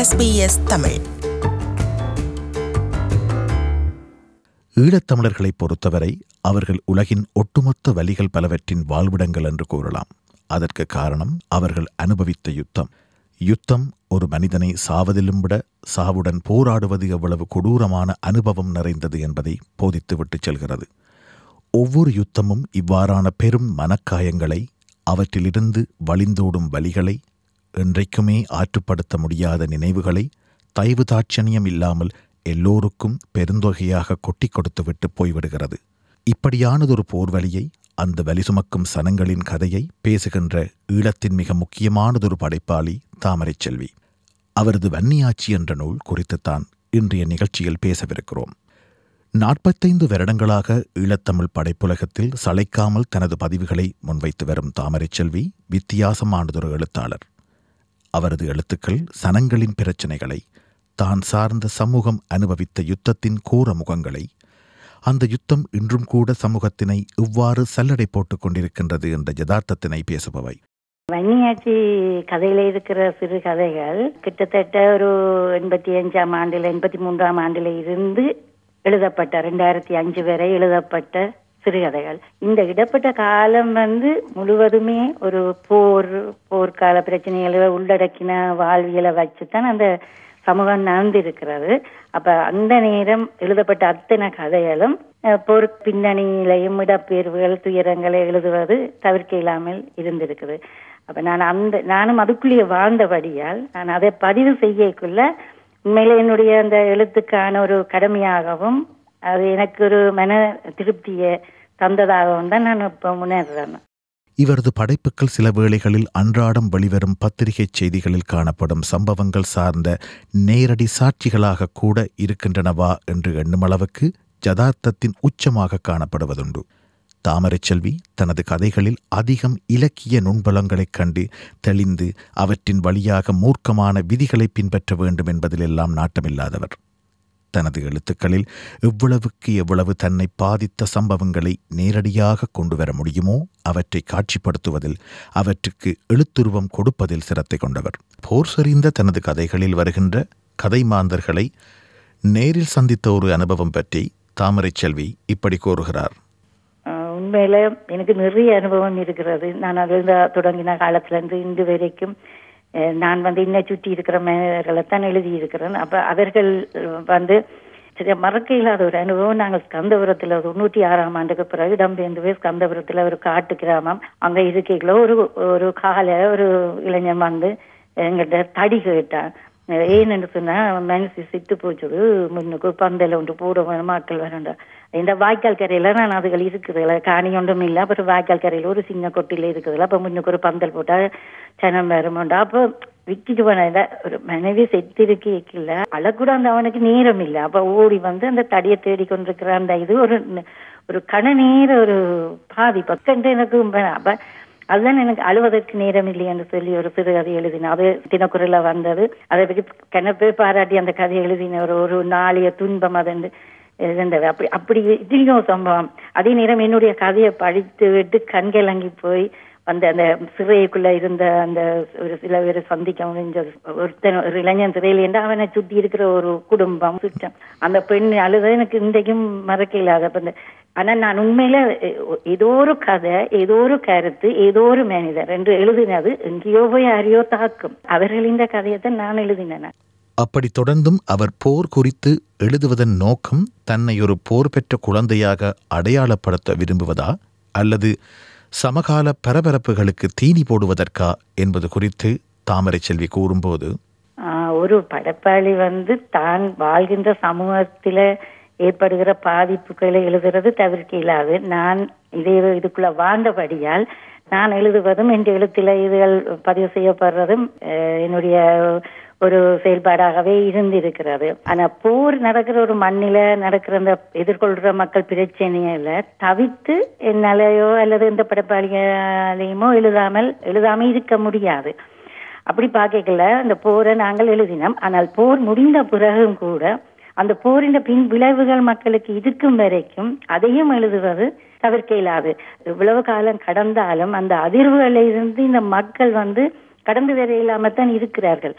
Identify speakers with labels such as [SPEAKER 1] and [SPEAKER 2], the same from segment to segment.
[SPEAKER 1] SBS Tamil
[SPEAKER 2] ஈழத்தமிழர்களைப் பொறுத்தவரை அவர்கள் உலகின் ஒட்டுமொத்த வலிகள் பலவற்றின் வாழ்விடங்கள் என்று கூறலாம் அதற்கு காரணம் அவர்கள் அனுபவித்த யுத்தம் யுத்தம் ஒரு மனிதனை சாவதிலும் விட சாவுடன் போராடுவது எவ்வளவு கொடூரமான அனுபவம் நிறைந்தது என்பதை போதித்துவிட்டுச் செல்கிறது ஒவ்வொரு யுத்தமும் இவ்வாறான பெரும் மனக்காயங்களை அவற்றிலிருந்து வழிந்தோடும் வலிகளை என்றைக்குமே ஆற்றுப்படுத்த முடியாத நினைவுகளை தயவு தாட்சணியம் இல்லாமல் எல்லோருக்கும் பெருந்தொகையாக கொட்டிக் கொடுத்துவிட்டு போய்விடுகிறது இப்படியானதொரு போர்வலியை அந்த வலி சுமக்கும் சனங்களின் கதையை பேசுகின்ற ஈழத்தின் மிக முக்கியமானதொரு படைப்பாளி தாமரைச் செல்வி அவரது வன்னியாட்சி என்ற நூல் குறித்துத்தான் இன்றைய நிகழ்ச்சியில் பேசவிருக்கிறோம் நாற்பத்தைந்து வருடங்களாக ஈழத்தமிழ் படைப்புலகத்தில் சளைக்காமல் தனது பதிவுகளை முன்வைத்து வரும் தாமரைச் செல்வி வித்தியாசமானதொரு எழுத்தாளர் அவரது எழுத்துக்கள் சனங்களின் பிரச்சனைகளை தான் சார்ந்த சமூகம் அனுபவித்த யுத்தத்தின் கோர முகங்களை அந்த யுத்தம் இன்றும் கூட சமூகத்தினை இவ்வாறு சல்லடை போட்டுக் கொண்டிருக்கின்றது என்ற யதார்த்தத்தினை பேசுபவை
[SPEAKER 3] வன்னியாட்சி கதையில இருக்கிற சிறு கதைகள் கிட்டத்தட்ட ஒரு எண்பத்தி அஞ்சாம் ஆண்டுல எண்பத்தி மூன்றாம் ஆண்டுல இருந்து எழுதப்பட்ட ரெண்டாயிரத்தி அஞ்சு வரை எழுதப்பட்ட சிறுகதைகள் இந்த இடப்பட்ட காலம் வந்து முழுவதுமே ஒரு போர் போர்க்கால பிரச்சனைகளை உள்ளடக்கின வாழ்வியலை வச்சுதான் அந்த சமூகம் நடந்திருக்கிறது அப்ப அந்த நேரம் எழுதப்பட்ட அத்தனை கதைகளும் அஹ், போர் பின்னணியிலையும் இடப்பெயர்வுகள் துயரங்களை எழுதுவது தவிர்க்க இல்லாமல் இருந்திருக்குது அப்ப நான் அந்த நானும் அதுக்குள்ளேயே வாழ்ந்தபடியால் நான் அதை பதிவு செய்யக்குள்ள உண்மையிலே என்னுடைய அந்த எழுத்துக்கான ஒரு கடமையாகவும் அது எனக்கு ஒரு மன திருப்தியை தந்ததாகவும் தான் நான் இப்போ முன்னேறுறேன்
[SPEAKER 2] இவரது படைப்புகள் சில வேளைகளில் அன்றாடம் வெளிவரும் பத்திரிகைச் செய்திகளில் காணப்படும் சம்பவங்கள் சார்ந்த நேரடி சாட்சிகளாக கூட இருக்கின்றனவா என்று எண்ணும் அளவுக்கு யதார்த்தத்தின் உச்சமாக காணப்படுவதுண்டு தாமரைச் செல்வி தனது கதைகளில் அதிகம் இலக்கிய நுண்பலங்களைக் கண்டு தெளிந்து அவற்றின் வழியாக மூர்க்கமான விதிகளை பின்பற்ற வேண்டும் என்பதிலெல்லாம் நாட்டமில்லாதவர் தனது எழுத்துக்களில் எவ்வளவுக்கு எவ்வளவு தன்னை பாதித்த சம்பவங்களை நேரடியாக கொண்டு வர முடியுமோ அவற்றை காட்சிப்படுத்துவதில் அவற்றுக்கு எழுத்துருவம் கொடுப்பதில் சிரத்தை கொண்டவர் போர் செறிந்த தனது கதைகளில் வருகின்ற கதை மாந்தர்களை நேரில் சந்தித்த ஒரு அனுபவம் பற்றி தாமரைச் செல்வி இப்படி கூறுகிறார்
[SPEAKER 3] ஆஹ் உண்மையில எனக்கு நிறைய அனுபவம் இருக்கிறது நான் அது தொடங்கின காலத்துல இருந்து இன்று வரைக்கும் அஹ் நான் வந்து இன்ன சுற்றி இருக்கிற மனிதர்களை தான் எழுதி இருக்கிறேன் அப்ப அவர்கள் அஹ் வந்து சரி மறக்க இல்லாத ஒரு அனுபவம் நாங்கள் ஸ்கந்தபுரத்துல தொண்ணூற்றி ஆறாம் ஆண்டுக்கு பிறகு இடம்பெயர்ந்து போய் ஸ்கந்தபுரத்துல ஒரு காட்டு கிராமம் அங்க இருக்கைக்குள்ள ஒரு ஒரு காலை ஒரு இளைஞன் வந்து எங்கிட்ட தடி கேட்டான் ஏன்னு சொன்னா மனசு சித்து போச்சுது முன்னுக்கு பந்தல ஒன்று போட வேணும் ஆட்கள் வரண்டா இந்த வாய்க்கால் கரையில நான் அதுகள் இருக்குதுல காணி ஒன்றும் இல்லை அப்புறம் வாய்க்கால் கரையில ஒரு சின்ன கொட்டில இருக்குதுல அப்ப முன்னுக்கு ஒரு பந்தல் போட்டா சனம் வருமாண்டா அப்போ விட்டுட்டு போன ஒரு மனைவி செத்திருக்கல அழக்கூட அந்த அவனுக்கு நேரம் இல்லை அப்ப ஓடி வந்து அந்த தடியை தேடி கொண்டிருக்கிற அந்த இது ஒரு ஒரு கண நேர ஒரு பாதி பக்கண்டு எனக்கு அப்ப அதுதான் எனக்கு அழுவதற்கு நேரம் இல்லை என்று சொல்லி ஒரு சிறுகதை எழுதினேன் அது தினக்குரல வந்தது அதை பற்றி கணப்பே பாராட்டி அந்த கதையை எழுதின ஒரு ஒரு நாளைய துன்பம் அதென்று இருந்தது அப்படி அப்படி இதையும் சம்பவம் அதே நேரம் என்னுடைய கதையை படித்து விட்டு கண்கலங்கி போய் அந்த அந்த சிறைக்குள்ள இருந்த அந்த ஒரு சில பேரை சந்திக்க முடிஞ்சது ஒருத்தன் ஒரு இளைஞன் சிறையில் என்று அவனை சுத்தி இருக்கிற ஒரு குடும்பம் சுற்றம் அந்த பெண் அழுத எனக்கு இன்றைக்கும் மறக்க இல்லாத அப்ப இந்த ஆனா நான் உண்மையில ஏதோ ஒரு கதை ஏதோ ஒரு கருத்து ஏதோ ஒரு மனிதர் என்று எழுதினது எங்கேயோ போய் யாரையோ தாக்கும் அவர்களின் கதையை நான் எழுதினேன்
[SPEAKER 2] அப்படி தொடர்ந்தும் அவர் போர் குறித்து எழுதுவதன் நோக்கம் தன்னை ஒரு போர் பெற்ற குழந்தையாக அடையாளப்படுத்த விரும்புவதா அல்லது சமகால பரபரப்புகளுக்கு தீனி போடுவதற்கா என்பது குறித்து தாமரை செல்வி கூறும்போது
[SPEAKER 3] ஒரு படைப்பாளி வந்து தான் வாழ்கின்ற சமூகத்தில ஏற்படுகிற பாதிப்புகளை எழுதுறது தவிர்க்க இல்லாது நான் இதே இதுக்குள்ள வாழ்ந்தபடியால் நான் எழுதுவதும் என் எழுத்துல இதுகள் பதிவு செய்யப்படுறதும் என்னுடைய ஒரு செயல்பாடாகவே இருந்திருக்கிறது ஆனா போர் நடக்கிற ஒரு மண்ணில நடக்கிற அந்த எதிர்கொள்ற மக்கள் பிரச்சனையில தவித்து என்னாலேயோ அல்லது இந்த படைப்பாளிகளையுமோ எழுதாமல் எழுதாம இருக்க முடியாது அப்படி பார்க்கல அந்த போரை நாங்கள் எழுதினோம் ஆனால் போர் முடிந்த பிறகும் கூட அந்த போரின் பின் விளைவுகள் மக்களுக்கு இருக்கும் வரைக்கும் அதையும் எழுதுவது தவிர்க்க இயலாது இவ்வளவு காலம் கடந்தாலும் அந்த அதிர்வுகளில் இருந்து இந்த மக்கள் வந்து கடந்து வர இல்லாம தான் இருக்கிறார்கள்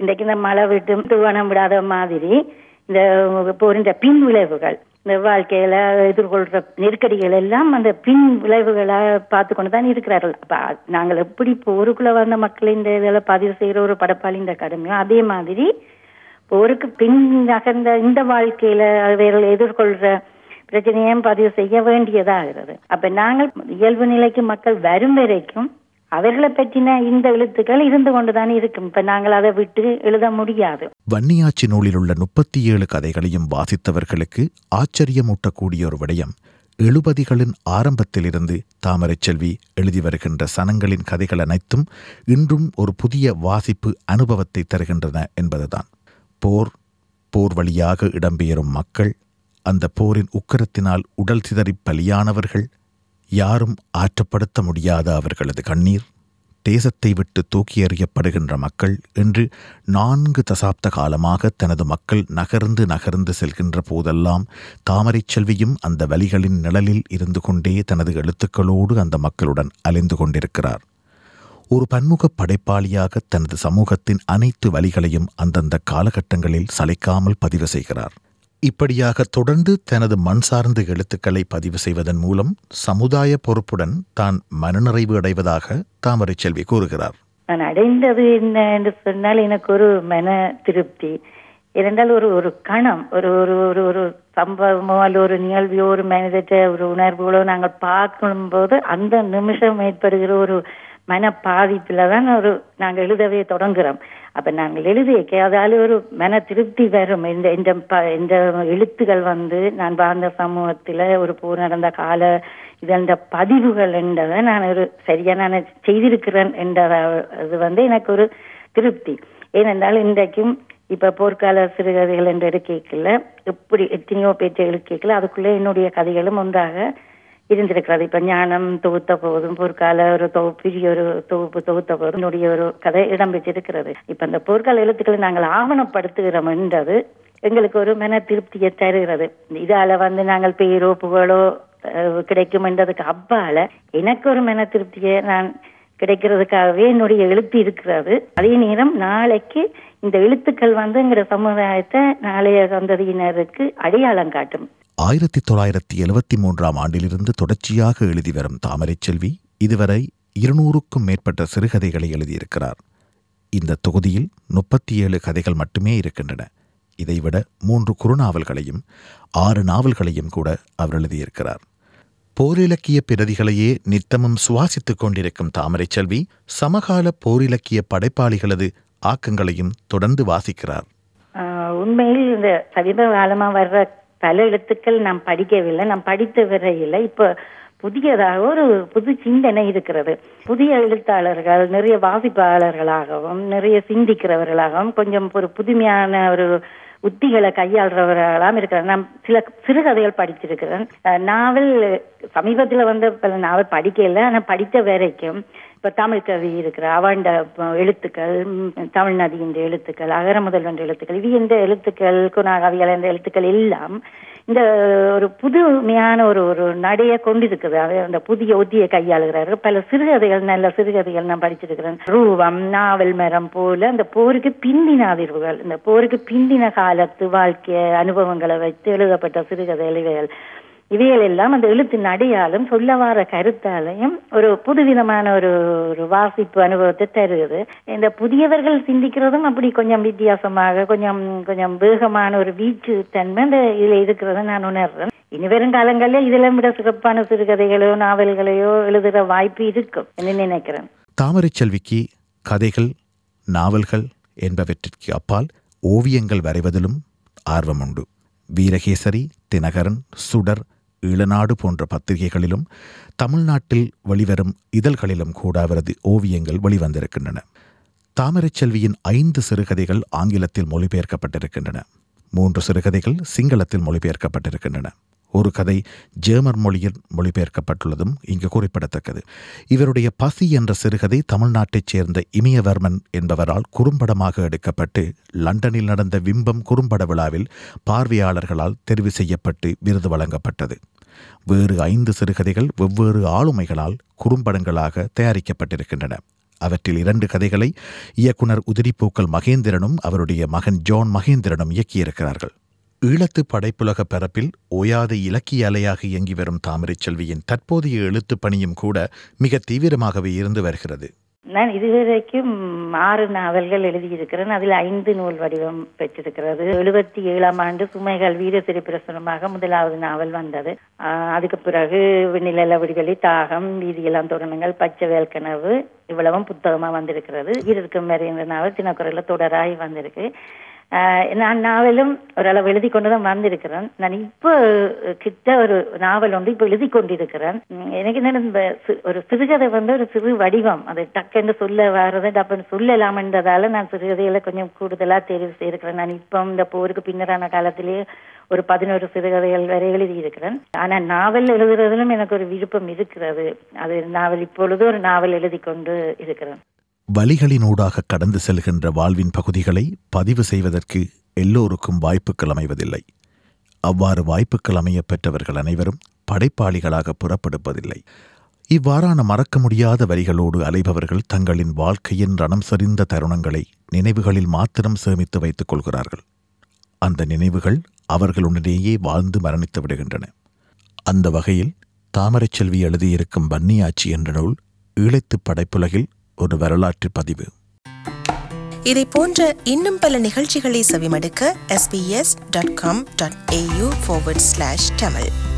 [SPEAKER 3] இன்றைக்கு இந்த மழை விட்டு தூவனம் விடாத மாதிரி இந்த போரின்ற பின் விளைவுகள் இந்த வாழ்க்கையில எதிர்கொள்ற நெருக்கடிகள் எல்லாம் அந்த பின் விளைவுகளை பார்த்து கொண்டு தான் இருக்கிறார்கள் அப்ப நாங்கள் எப்படி போருக்குள்ள வந்த மக்கள் இந்த இதில் பதிவு செய்யற ஒரு படப்பாளின்ற கடமையோ அதே மாதிரி போருக்கு பின் நகர்ந்த இந்த வாழ்க்கையில அவர்கள் எதிர்கொள்ற பிரச்சனையும் பதிவு செய்ய வேண்டியதாகிறது அப்ப நாங்கள் இயல்பு நிலைக்கு மக்கள் வரும் வரைக்கும் அவர்களை பற்றின இந்த எழுத்துக்கள் இருந்து கொண்டுதான் இருக்கும் இப்ப நாங்கள் அதை விட்டு எழுத முடியாது
[SPEAKER 2] வன்னியாட்சி நூலில் உள்ள முப்பத்தி ஏழு கதைகளையும் வாசித்தவர்களுக்கு ஆச்சரியமூட்டக்கூடிய ஒரு விடயம் எழுபதிகளின் ஆரம்பத்திலிருந்து தாமரைச் செல்வி எழுதி வருகின்ற சனங்களின் கதைகள் அனைத்தும் இன்றும் ஒரு புதிய வாசிப்பு அனுபவத்தை தருகின்றன என்பதுதான் போர் போர் வழியாக இடம்பெயரும் மக்கள் அந்த போரின் உக்கரத்தினால் உடல் சிதறி பலியானவர்கள் யாரும் ஆற்றப்படுத்த முடியாத அவர்களது கண்ணீர் தேசத்தை விட்டு தூக்கி எறியப்படுகின்ற மக்கள் என்று நான்கு தசாப்த காலமாக தனது மக்கள் நகர்ந்து நகர்ந்து செல்கின்ற போதெல்லாம் தாமரைச் செல்வியும் அந்த வலிகளின் நிழலில் இருந்து கொண்டே தனது எழுத்துக்களோடு அந்த மக்களுடன் அலைந்து கொண்டிருக்கிறார் ஒரு பன்முக படைப்பாளியாக தனது சமூகத்தின் அனைத்து வழிகளையும் அந்தந்த காலகட்டங்களில் சளைக்காமல் பதிவு செய்கிறார் இப்படியாக தொடர்ந்து தனது மண் சார்ந்த எழுத்துக்களை பதிவு செய்வதன் மூலம் சமுதாய பொறுப்புடன் தான் மனநிறைவு அடைவதாக தாமரை செல்வி கூறுகிறார்
[SPEAKER 3] நான் அடைந்தது என்ன என்று சொன்னால் எனக்கு ஒரு மன திருப்தி இரண்டால் ஒரு ஒரு கணம் ஒரு ஒரு ஒரு ஒரு சம்பவமோ அல்ல ஒரு நிகழ்வையோ ஒரு மனிதற்ற ஒரு உணர்வுகளோ நாங்கள் பார்க்கும்போது அந்த நிமிஷம் ஏற்படுகிற ஒரு மன பாதிப்புல தான் ஒரு நாங்கள் எழுதவே தொடங்குறோம் அப்ப நாங்கள் எழுதிய அதால ஒரு மன திருப்தி வரும் இந்த இந்த இந்த எழுத்துகள் வந்து நான் வாழ்ந்த சமூகத்துல ஒரு போர் நடந்த கால இது அந்த பதிவுகள் என்றதை நான் ஒரு சரியா நான் செய்திருக்கிறேன் என்ற அது வந்து எனக்கு ஒரு திருப்தி ஏனென்றால் இன்றைக்கும் இப்ப போர்க்கால சிறுகதைகள் என்று எடுக்கல எப்படி எத்தனையோ பேச்சு எடுக்கல அதுக்குள்ள என்னுடைய கதைகளும் ஒன்றாக இருந்திருக்கிறது இப்ப ஞானம் தொகுத்த போதும் போர்க்கால ஒரு பெரிய ஒரு தொகுப்பு தொகுத்த போதும் என்னுடைய ஒரு கதை இடம்பெற்றிருக்கிறது இப்ப அந்த போர்க்கால எழுத்துக்களை நாங்கள் ஆவணப்படுத்துகிறோம் என்றது எங்களுக்கு ஒரு மன திருப்தியை தருகிறது இதால வந்து நாங்கள் பேரோ புகழோ கிடைக்கும் என்றதுக்கு அப்பால எனக்கு ஒரு மன திருப்தியை நான் கிடைக்கிறதுக்காகவே என்னுடைய எழுத்து இருக்கிறது அதே நேரம் நாளைக்கு இந்த எழுத்துக்கள் வந்து எங்கிற சமுதாயத்தை நாளைய சந்ததியினருக்கு அடையாளம் காட்டும்
[SPEAKER 2] ஆயிரத்தி தொள்ளாயிரத்தி எழுபத்தி மூன்றாம் ஆண்டிலிருந்து தொடர்ச்சியாக எழுதி வரும் தாமரைச் செல்வி இதுவரை இருநூறுக்கும் மேற்பட்ட சிறுகதைகளை எழுதியிருக்கிறார் இந்த தொகுதியில் முப்பத்தி ஏழு கதைகள் மட்டுமே இருக்கின்றன இதைவிட மூன்று குறுநாவல்களையும் ஆறு நாவல்களையும் கூட அவர் எழுதியிருக்கிறார் போரிலக்கிய பிரதிகளையே நித்தமும் சுவாசித்துக் கொண்டிருக்கும் தாமரைச் செல்வி சமகால போரிலக்கிய படைப்பாளிகளது ஆக்கங்களையும் தொடர்ந்து வாசிக்கிறார்
[SPEAKER 3] உண்மையில் இந்த சமீப காலமா வர்ற பல எழுத்துக்கள் நாம் படிக்கவில்லை நாம் படித்த வரையில் இப்ப புதியதாக ஒரு புது சிந்தனை இருக்கிறது புதிய எழுத்தாளர்கள் நிறைய வாசிப்பாளர்களாகவும் நிறைய சிந்திக்கிறவர்களாகவும் கொஞ்சம் ஒரு புதுமையான ஒரு உத்திகளை கையாளுறவர்களாம் இருக்கிறார் நான் சில சிறுகதைகள் படிச்சிருக்கிறேன் நாவல் சமீபத்தில் வந்து பல நாவல் படிக்கல ஆனால் படித்த வரைக்கும் இப்ப தமிழ் கவி இருக்கிற அவண்ட எழுத்துக்கள் தமிழ் நதியின் எழுத்துக்கள் அகர முதல்வன் எழுத்துக்கள் இது இந்த எழுத்துக்கள் குணாகவியல் இந்த எழுத்துக்கள் எல்லாம் இந்த ஒரு புதுமையான ஒரு ஒரு நடைய கொண்டிருக்குது அது அந்த புதிய ஒத்தியை கையாளுகிறாரு பல சிறுகதைகள் நல்ல சிறுகதைகள் நான் படிச்சிருக்கிறேன் ரூபம் நாவல் மரம் போல அந்த போருக்கு பிந்தின அதிர்வுகள் இந்த போருக்கு பிந்தின காலத்து வாழ்க்கை அனுபவங்களை வைத்து எழுதப்பட்ட சிறுகதைகள் இவைகள் இவைகள் எல்லாம் அந்த எழுத்தின் அடையாளம் சொல்ல வர கருத்தாலையும் ஒரு புதுவிதமான ஒரு ஒரு வாசிப்பு அனுபவத்தை தருகிறது இந்த புதியவர்கள் சிந்திக்கிறதும் அப்படி கொஞ்சம் வித்தியாசமாக கொஞ்சம் கொஞ்சம் வேகமான ஒரு வீச்சு தன்மை இந்த இதுல இருக்கிறத நான் உணர்றேன் இனி வரும் காலங்களில் இதெல்லாம் விட சிறப்பான சிறுகதைகளையோ நாவல்களையோ எழுதுகிற வாய்ப்பு இருக்கும் என்று நினைக்கிறேன்
[SPEAKER 2] தாமரை செல்விக்கு கதைகள் நாவல்கள் என்பவற்றிற்கு அப்பால் ஓவியங்கள் வரைவதிலும் ஆர்வம் உண்டு வீரகேசரி தினகரன் சுடர் ஈழநாடு போன்ற பத்திரிகைகளிலும் தமிழ்நாட்டில் வெளிவரும் இதழ்களிலும் கூட அவரது ஓவியங்கள் வெளிவந்திருக்கின்றன தாமரைச் செல்வியின் ஐந்து சிறுகதைகள் ஆங்கிலத்தில் மொழிபெயர்க்கப்பட்டிருக்கின்றன மூன்று சிறுகதைகள் சிங்களத்தில் மொழிபெயர்க்கப்பட்டிருக்கின்றன ஒரு கதை ஜெர்மன் மொழியில் மொழிபெயர்க்கப்பட்டுள்ளதும் இங்கு குறிப்பிடத்தக்கது இவருடைய பசி என்ற சிறுகதை தமிழ்நாட்டைச் சேர்ந்த இமயவர்மன் என்பவரால் குறும்படமாக எடுக்கப்பட்டு லண்டனில் நடந்த விம்பம் குறும்பட விழாவில் பார்வையாளர்களால் தெரிவு செய்யப்பட்டு விருது வழங்கப்பட்டது வேறு ஐந்து சிறுகதைகள் வெவ்வேறு ஆளுமைகளால் குறும்படங்களாக தயாரிக்கப்பட்டிருக்கின்றன அவற்றில் இரண்டு கதைகளை இயக்குனர் உதிரிப்பூக்கள் மகேந்திரனும் அவருடைய மகன் ஜான் மகேந்திரனும் இயக்கியிருக்கிறார்கள் ஈழத்து படைப்புலக பரப்பில் ஓயாத இலக்கிய அலையாக இயங்கி வரும் தாமரைச் செல்வியின் தற்போதைய எழுத்துப் பணியும் கூட மிக தீவிரமாகவே இருந்து வருகிறது
[SPEAKER 3] நான் இதுவரைக்கும் ஆறு நாவல்கள் எழுதியிருக்கிறேன் அதில் ஐந்து நூல் வடிவம் பெற்றிருக்கிறது எழுபத்தி ஏழாம் ஆண்டு சுமைகள் வீர திரைப்பிரசுரமாக முதலாவது நாவல் வந்தது ஆஹ் அதுக்கு பிறகு நிழல விடுதலை தாகம் வீதியெல்லாம் தோரணங்கள் பச்சை வேல்கனவு இவ்வளவும் புத்தகமா வந்திருக்கிறது இருக்கும் வரை என்ற நாவல் தினக்குறையில தொடராய் வந்திருக்கு ஆஹ் நான் நாவலும் ஓரளவு எழுதி கொண்டு தான் வந்திருக்கிறேன் நான் இப்போ கிட்ட ஒரு நாவல் வந்து இப்போ எழுதி கொண்டிருக்கிறேன் உம் எனக்கு என்ன இந்த சி- ஒரு சிறுகதை வந்து ஒரு சிறு வடிவம் அது டக்குன்னு சொல்ல வர்றதை டப்புன்னு சொல்லலாம்ன்றதால நான் சிறுகதைகளை கொஞ்சம் கூடுதலா தெரிவு செய்திருக்கிறேன் நான் இப்போ இந்த போருக்கு பின்னரான காலத்திலேயே ஒரு பதினோரு சிறுகதைகள் வரை எழுதியிருக்கிறேன் ஆனா நாவல் எழுதுறதிலும் எனக்கு ஒரு விருப்பம் இருக்கிறது அது நாவல் இப்பொழுது ஒரு நாவல் எழுதி கொண்டு இருக்கிறேன்
[SPEAKER 2] வழிகளினூடாக கடந்து செல்கின்ற வாழ்வின் பகுதிகளை பதிவு செய்வதற்கு எல்லோருக்கும் வாய்ப்புகள் அமைவதில்லை அவ்வாறு வாய்ப்புகள் அமையப் பெற்றவர்கள் அனைவரும் படைப்பாளிகளாக புறப்படுவதில்லை இவ்வாறான மறக்க முடியாத வரிகளோடு அலைபவர்கள் தங்களின் வாழ்க்கையின் ரணம் சரிந்த தருணங்களை நினைவுகளில் மாத்திரம் சேமித்து வைத்துக் கொள்கிறார்கள் அந்த நினைவுகள் அவர்களுடனேயே வாழ்ந்து மரணித்து விடுகின்றன அந்த வகையில் தாமரைச் செல்வி எழுதியிருக்கும் பன்னியாச்சி என்ற நூல் ஈழத்துப் படைப்புலகில் ஒரு வரலாற்று பதிவு
[SPEAKER 1] இதை போன்ற இன்னும் பல நிகழ்ச்சிகளை செவிமடுக்க sbs.com.au forward slash tamil